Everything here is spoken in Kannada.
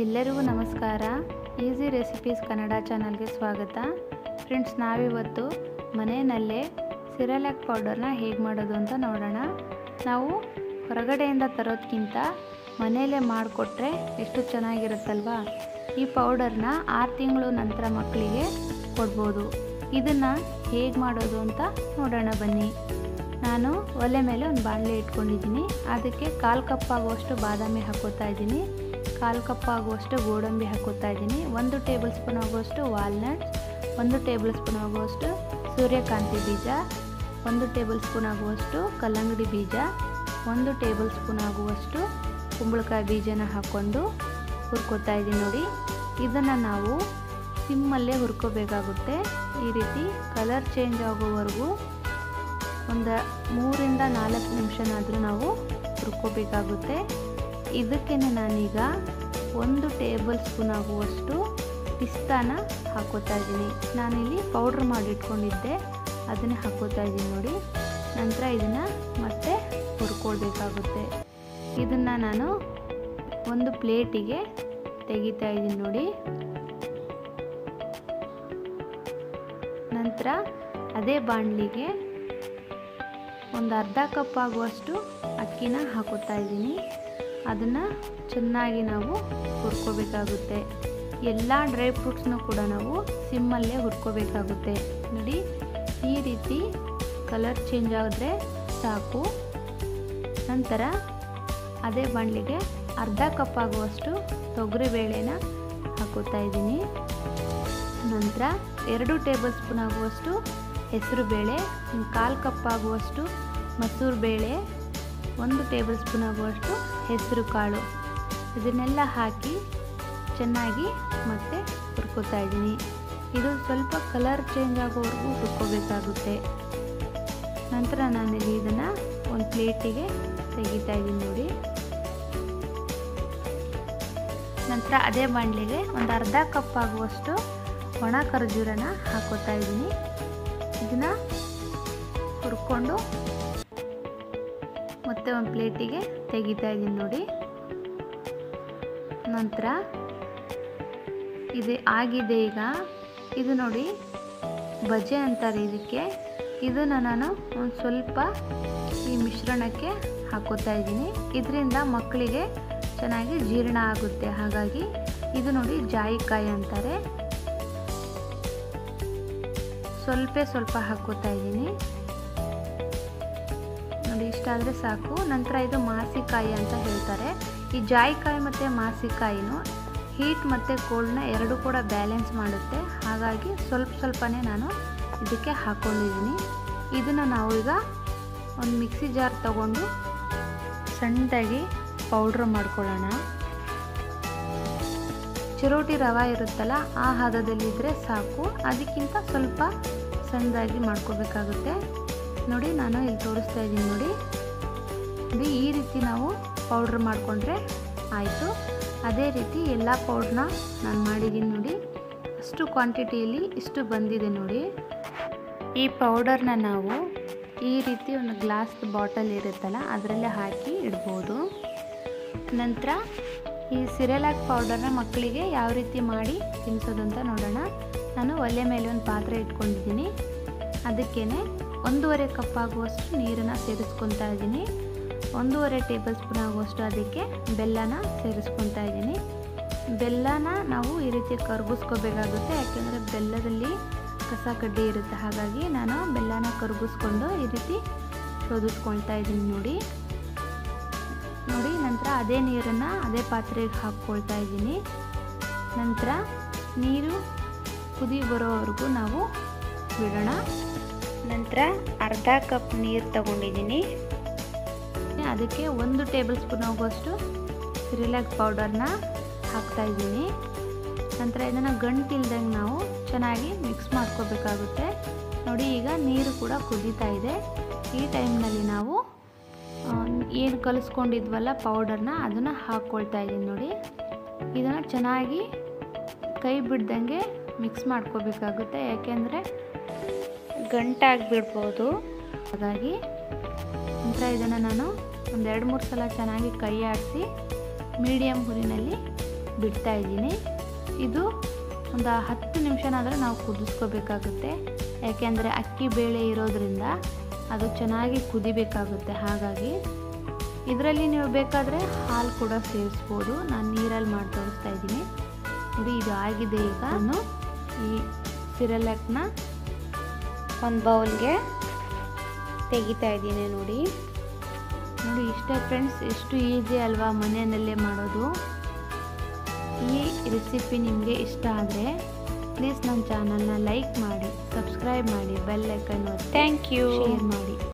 ಎಲ್ಲರಿಗೂ ನಮಸ್ಕಾರ ಈಸಿ ರೆಸಿಪೀಸ್ ಕನ್ನಡ ಚಾನಲ್ಗೆ ಸ್ವಾಗತ ಫ್ರೆಂಡ್ಸ್ ನಾವಿವತ್ತು ಮನೆಯಲ್ಲೇ ಸಿರಲಾಕ್ ಪೌಡರ್ನ ಹೇಗೆ ಮಾಡೋದು ಅಂತ ನೋಡೋಣ ನಾವು ಹೊರಗಡೆಯಿಂದ ತರೋದಕ್ಕಿಂತ ಮನೆಯಲ್ಲೇ ಮಾಡಿಕೊಟ್ರೆ ಎಷ್ಟು ಚೆನ್ನಾಗಿರುತ್ತಲ್ವಾ ಈ ಪೌಡರ್ನ ಆರು ತಿಂಗಳು ನಂತರ ಮಕ್ಕಳಿಗೆ ಕೊಡ್ಬೋದು ಇದನ್ನು ಹೇಗೆ ಮಾಡೋದು ಅಂತ ನೋಡೋಣ ಬನ್ನಿ ನಾನು ಒಲೆ ಮೇಲೆ ಒಂದು ಬಾಣಲೆ ಇಟ್ಕೊಂಡಿದ್ದೀನಿ ಅದಕ್ಕೆ ಕಾಲು ಕಪ್ ಆಗುವಷ್ಟು ಬಾದಾಮಿ ಹಾಕೋತಾ ಇದ್ದೀನಿ ಕಾಲು ಕಪ್ ಆಗುವಷ್ಟು ಗೋಡಂಬಿ ಹಾಕೋತಾ ಇದ್ದೀನಿ ಒಂದು ಟೇಬಲ್ ಸ್ಪೂನ್ ಆಗುವಷ್ಟು ವಾಲ್ನಟ್ಸ್ ಒಂದು ಟೇಬಲ್ ಸ್ಪೂನ್ ಆಗುವಷ್ಟು ಸೂರ್ಯಕಾಂತಿ ಬೀಜ ಒಂದು ಟೇಬಲ್ ಸ್ಪೂನ್ ಆಗುವಷ್ಟು ಕಲ್ಲಂಗಡಿ ಬೀಜ ಒಂದು ಟೇಬಲ್ ಸ್ಪೂನ್ ಆಗುವಷ್ಟು ಕುಂಬಳಕಾಯಿ ಬೀಜನ ಹಾಕ್ಕೊಂಡು ಹುರ್ಕೋತಾ ಇದ್ದೀನಿ ನೋಡಿ ಇದನ್ನು ನಾವು ಸಿಮ್ಮಲ್ಲೇ ಹುರ್ಕೋಬೇಕಾಗುತ್ತೆ ಈ ರೀತಿ ಕಲರ್ ಚೇಂಜ್ ಆಗೋವರೆಗೂ ಒಂದು ಮೂರಿಂದ ನಾಲ್ಕು ನಿಮಿಷನಾದರೂ ನಾವು ಹುರ್ಕೋಬೇಕಾಗುತ್ತೆ ಇದಕ್ಕೆ ನಾನೀಗ ಒಂದು ಟೇಬಲ್ ಸ್ಪೂನ್ ಆಗುವಷ್ಟು ಪಿಸ್ತಾನ ಹಾಕೋತಾ ಇದ್ದೀನಿ ನಾನಿಲ್ಲಿ ಪೌಡ್ರ್ ಮಾಡಿ ಇಟ್ಕೊಂಡಿದ್ದೆ ಅದನ್ನೇ ಹಾಕೋತಾ ಇದ್ದೀನಿ ನೋಡಿ ನಂತರ ಇದನ್ನು ಮತ್ತೆ ಹುರ್ಕೊಳ್ಬೇಕಾಗುತ್ತೆ ಇದನ್ನು ನಾನು ಒಂದು ಪ್ಲೇಟಿಗೆ ತೆಗಿತಾ ಇದ್ದೀನಿ ನೋಡಿ ನಂತರ ಅದೇ ಬಾಣಲಿಗೆ ಒಂದು ಅರ್ಧ ಕಪ್ ಆಗುವಷ್ಟು ಅಕ್ಕಿನ ಹಾಕೋತಾ ಇದ್ದೀನಿ ಅದನ್ನು ಚೆನ್ನಾಗಿ ನಾವು ಹುರ್ಕೋಬೇಕಾಗುತ್ತೆ ಎಲ್ಲ ಡ್ರೈ ಫ್ರೂಟ್ಸ್ನೂ ಕೂಡ ನಾವು ಸಿಮ್ಮಲ್ಲೇ ಹುರ್ಕೋಬೇಕಾಗುತ್ತೆ ನೋಡಿ ಈ ರೀತಿ ಕಲರ್ ಚೇಂಜ್ ಆದರೆ ಸಾಕು ನಂತರ ಅದೇ ಬಾಣಲಿಗೆ ಅರ್ಧ ಕಪ್ ಆಗುವಷ್ಟು ತೊಗರಿಬೇಳೆನ ಹಾಕೋತಾ ಇದ್ದೀನಿ ನಂತರ ಎರಡು ಟೇಬಲ್ ಸ್ಪೂನ್ ಆಗುವಷ್ಟು ಹೆಸರು ಬೇಳೆ ಕಾಲು ಕಪ್ ಆಗುವಷ್ಟು ಮಸೂರು ಬೇಳೆ ಒಂದು ಟೇಬಲ್ ಸ್ಪೂನ್ ಆಗುವಷ್ಟು ಹೆಸರು ಕಾಳು ಇದನ್ನೆಲ್ಲ ಹಾಕಿ ಚೆನ್ನಾಗಿ ಮತ್ತೆ ಹುರ್ಕೋತಾ ಇದ್ದೀನಿ ಇದು ಸ್ವಲ್ಪ ಕಲರ್ ಚೇಂಜ್ ಆಗೋವರೆಗೂ ಹುರ್ಕೋಬೇಕಾಗುತ್ತೆ ನಂತರ ನಾನಿಲ್ಲಿ ಇದನ್ನು ಒಂದು ಪ್ಲೇಟಿಗೆ ತೆಗಿತಾ ಇದ್ದೀನಿ ನೋಡಿ ನಂತರ ಅದೇ ಬಾಣಲಿಗೆ ಒಂದು ಅರ್ಧ ಕಪ್ ಆಗುವಷ್ಟು ಒಣ ಖರ್ಜೂರನ ಹಾಕೋತಾ ಇದ್ದೀನಿ ಇದನ್ನು ಹುರ್ಕೊಂಡು ಮತ್ತೆ ಒಂದು ಪ್ಲೇಟಿಗೆ ತೆಗಿತಾ ಇದ್ದೀನಿ ನೋಡಿ ನಂತರ ಇದು ಆಗಿದೆ ಈಗ ಇದು ನೋಡಿ ಬಜೆ ಅಂತಾರೆ ಇದಕ್ಕೆ ಇದನ್ನು ನಾನು ಒಂದು ಸ್ವಲ್ಪ ಈ ಮಿಶ್ರಣಕ್ಕೆ ಹಾಕೋತಾ ಇದ್ದೀನಿ ಇದರಿಂದ ಮಕ್ಕಳಿಗೆ ಚೆನ್ನಾಗಿ ಜೀರ್ಣ ಆಗುತ್ತೆ ಹಾಗಾಗಿ ಇದು ನೋಡಿ ಜಾಯಿಕಾಯಿ ಅಂತಾರೆ ಸ್ವಲ್ಪ ಸ್ವಲ್ಪ ಹಾಕೋತಾ ಇದ್ದೀನಿ ನೋಡಿ ಇಷ್ಟಾದರೆ ಸಾಕು ನಂತರ ಇದು ಮಾಸಿಕಾಯಿ ಅಂತ ಹೇಳ್ತಾರೆ ಈ ಜಾಯಿಕಾಯಿ ಮತ್ತು ಮಾಸಿಕಾಯಿನೂ ಹೀಟ್ ಮತ್ತು ಕೋಲ್ಡ್ನ ಎರಡು ಕೂಡ ಬ್ಯಾಲೆನ್ಸ್ ಮಾಡುತ್ತೆ ಹಾಗಾಗಿ ಸ್ವಲ್ಪ ಸ್ವಲ್ಪನೇ ನಾನು ಇದಕ್ಕೆ ಹಾಕ್ಕೊಂಡಿದ್ದೀನಿ ಇದನ್ನು ನಾವು ಈಗ ಒಂದು ಮಿಕ್ಸಿ ಜಾರ್ ತಗೊಂಡು ಸಣ್ಣದಾಗಿ ಪೌಡ್ರ್ ಮಾಡ್ಕೊಳ್ಳೋಣ ಚಿರೋಟಿ ರವೆ ಇರುತ್ತಲ್ಲ ಆ ಹದದಲ್ಲಿದ್ದರೆ ಸಾಕು ಅದಕ್ಕಿಂತ ಸ್ವಲ್ಪ ಸಣ್ಣದಾಗಿ ಮಾಡ್ಕೋಬೇಕಾಗುತ್ತೆ ನೋಡಿ ನಾನು ಇಲ್ಲಿ ತೋರಿಸ್ತಾ ಇದ್ದೀನಿ ನೋಡಿ ನೋಡಿ ಈ ರೀತಿ ನಾವು ಪೌಡ್ರ್ ಮಾಡಿಕೊಂಡ್ರೆ ಆಯಿತು ಅದೇ ರೀತಿ ಎಲ್ಲ ಪೌಡ್ರನ್ನ ನಾನು ಮಾಡಿದ್ದೀನಿ ನೋಡಿ ಅಷ್ಟು ಕ್ವಾಂಟಿಟಿಯಲ್ಲಿ ಇಷ್ಟು ಬಂದಿದೆ ನೋಡಿ ಈ ಪೌಡರ್ನ ನಾವು ಈ ರೀತಿ ಒಂದು ಗ್ಲಾಸ್ ಬಾಟಲ್ ಇರುತ್ತಲ್ಲ ಅದರಲ್ಲೇ ಹಾಕಿ ಇಡ್ಬೋದು ನಂತರ ಈ ಸಿರೆಲಾಕ್ ಪೌಡರ್ನ ಮಕ್ಕಳಿಗೆ ಯಾವ ರೀತಿ ಮಾಡಿ ತಿನ್ನಿಸೋದು ಅಂತ ನೋಡೋಣ ನಾನು ಒಲೆ ಮೇಲೆ ಒಂದು ಪಾತ್ರೆ ಇಟ್ಕೊಂಡಿದ್ದೀನಿ ಅದಕ್ಕೇ ಒಂದೂವರೆ ಕಪ್ ಆಗುವಷ್ಟು ನೀರನ್ನು ಸೇರಿಸ್ಕೊತಾ ಇದ್ದೀನಿ ಒಂದೂವರೆ ಟೇಬಲ್ ಸ್ಪೂನ್ ಆಗುವಷ್ಟು ಅದಕ್ಕೆ ಬೆಲ್ಲನ ಸೇರಿಸ್ಕೊತಾ ಇದ್ದೀನಿ ಬೆಲ್ಲನ ನಾವು ಈ ರೀತಿ ಕರಗಿಸ್ಕೋಬೇಕಾಗುತ್ತೆ ಯಾಕೆಂದರೆ ಬೆಲ್ಲದಲ್ಲಿ ಕಸ ಕಡ್ಡಿ ಇರುತ್ತೆ ಹಾಗಾಗಿ ನಾನು ಬೆಲ್ಲನ ಕರಗಿಸ್ಕೊಂಡು ಈ ರೀತಿ ಶೋಧಿಸ್ಕೊಳ್ತಾ ಇದ್ದೀನಿ ನೋಡಿ ನೋಡಿ ನಂತರ ಅದೇ ನೀರನ್ನು ಅದೇ ಪಾತ್ರೆಗೆ ಹಾಕ್ಕೊಳ್ತಾ ಇದ್ದೀನಿ ನಂತರ ನೀರು ಕುದಿ ಬರೋವರೆಗೂ ನಾವು ಬಿಡೋಣ ನಂತರ ಅರ್ಧ ಕಪ್ ನೀರು ತಗೊಂಡಿದ್ದೀನಿ ಅದಕ್ಕೆ ಒಂದು ಟೇಬಲ್ ಸ್ಪೂನ್ ಆಗುವಷ್ಟು ಸಿರಿಲಾಕ್ ಪೌಡರ್ನ ಹಾಕ್ತಾ ಇದ್ದೀನಿ ನಂತರ ಇದನ್ನು ಗಂಟಿಲ್ದಂಗೆ ನಾವು ಚೆನ್ನಾಗಿ ಮಿಕ್ಸ್ ಮಾಡ್ಕೋಬೇಕಾಗುತ್ತೆ ನೋಡಿ ಈಗ ನೀರು ಕೂಡ ಕುದೀತಾ ಇದೆ ಈ ಟೈಮ್ನಲ್ಲಿ ನಾವು ಏನು ಕಲಿಸ್ಕೊಂಡಿದ್ವಲ್ಲ ಪೌಡರ್ನ ಅದನ್ನು ಹಾಕ್ಕೊಳ್ತಾ ಇದ್ದೀನಿ ನೋಡಿ ಇದನ್ನು ಚೆನ್ನಾಗಿ ಕೈ ಬಿಡ್ದಂಗೆ ಮಿಕ್ಸ್ ಮಾಡ್ಕೋಬೇಕಾಗುತ್ತೆ ಯಾಕೆಂದರೆ ಗಂಟಾಗಿ ಬಿಡ್ಬೋದು ಹಾಗಾಗಿ ನಂತರ ಇದನ್ನು ನಾನು ಒಂದು ಎರಡು ಮೂರು ಸಲ ಚೆನ್ನಾಗಿ ಕೈ ಆಡಿಸಿ ಮೀಡಿಯಮ್ ಹುರಿನಲ್ಲಿ ಬಿಡ್ತಾ ಇದ್ದೀನಿ ಇದು ಒಂದು ಹತ್ತು ನಿಮಿಷನಾದರೂ ನಾವು ಕುದಿಸ್ಕೋಬೇಕಾಗುತ್ತೆ ಯಾಕೆಂದರೆ ಅಕ್ಕಿ ಬೇಳೆ ಇರೋದ್ರಿಂದ ಅದು ಚೆನ್ನಾಗಿ ಕುದಿಬೇಕಾಗುತ್ತೆ ಹಾಗಾಗಿ ಇದರಲ್ಲಿ ನೀವು ಬೇಕಾದರೆ ಹಾಲು ಕೂಡ ಸೇರಿಸ್ಬೋದು ನಾನು ನೀರಲ್ಲಿ ಮಾಡಿ ತೋರಿಸ್ತಾ ಇದ್ದೀನಿ ನೋಡಿ ಇದು ಆಗಿದೆ ಈಗ ನಾನು ಈ ಸಿರಲಕ್ನ ಒಂದು ಬೌಲ್ಗೆ ತೆಗಿತಾ ಇದ್ದೀನಿ ನೋಡಿ ನೋಡಿ ಇಷ್ಟೇ ಫ್ರೆಂಡ್ಸ್ ಎಷ್ಟು ಈಸಿ ಅಲ್ವಾ ಮನೆಯಲ್ಲೇ ಮಾಡೋದು ಈ ರೆಸಿಪಿ ನಿಮಗೆ ಇಷ್ಟ ಆದರೆ ಪ್ಲೀಸ್ ನನ್ನ ಚಾನಲ್ನ ಲೈಕ್ ಮಾಡಿ ಸಬ್ಸ್ಕ್ರೈಬ್ ಮಾಡಿ ಬೆಲ್ ಐಕನ್ ಒತ್ತಿ ಥ್ಯಾಂಕ್ ಯು ಶೇರ್ ಮಾಡಿ